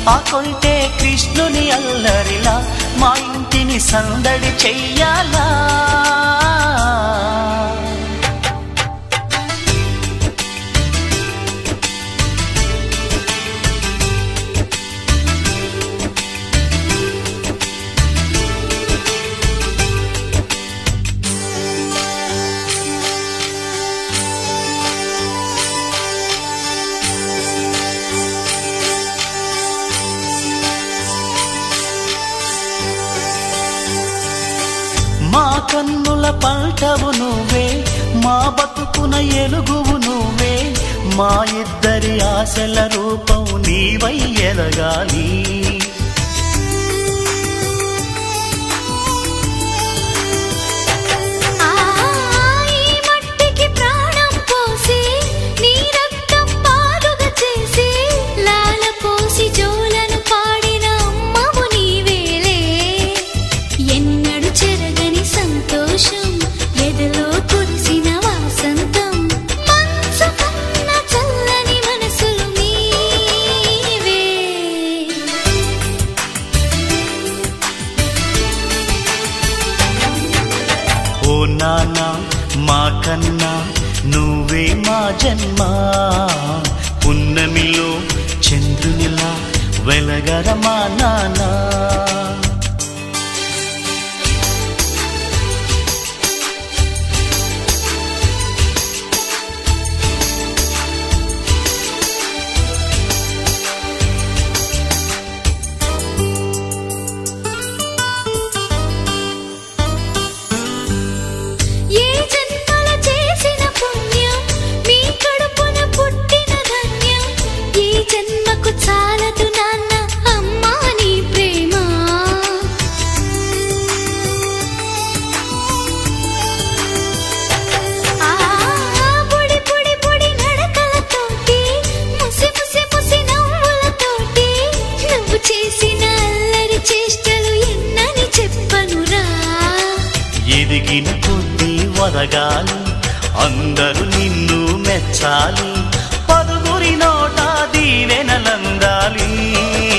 ఆ కొంటే కృష్ణుని అల్లరిలా మా ఇంటిని సందడి చెయ్యాలా మా కన్నుల పంటవు నువ్వే మా బతుకున ఎలుగువు నువ్వే మా ఇద్దరి ఆశల రూపం నీవై ఎదగాలి ఆ ఈ మట్టికి ప్రాణం పోసి నీ రక్తం పాలుగా చేసి లాల పోసి జోలను పాడిన అమ్మవు నీవేలే ఎన్నడు చెరగని సంతోషం ఎదలో కురిసిన వాసంతం మనసు కన్న చల్లని మనసులు నీవే ఓ నాన్న మా కన్నా నువ్వే మా జన్మ పున్నమిలో చంద్రునిలా వెలగర మా నాన్న ఏ జన్మల చేసిన పుణ్యం మీ కడుపున పుట్టిన ధన్యం ఈ జన్మకు చాలదు నాన్న అమ్మా నీ ప్రేమ ఆ పొడి పొడి పొడి నడకలతోటి ముసి ముసి ముసి నవ్వులతోటి నువ్వు చేసిన అల్లరి చేష్టలు ఎన్నని చెప్పనురా ఎదిగిన కొద్దీ వదగాలి అందరూ నిన్ను మెచ్చాలి పదుగురి నోట దీవెనలందాలి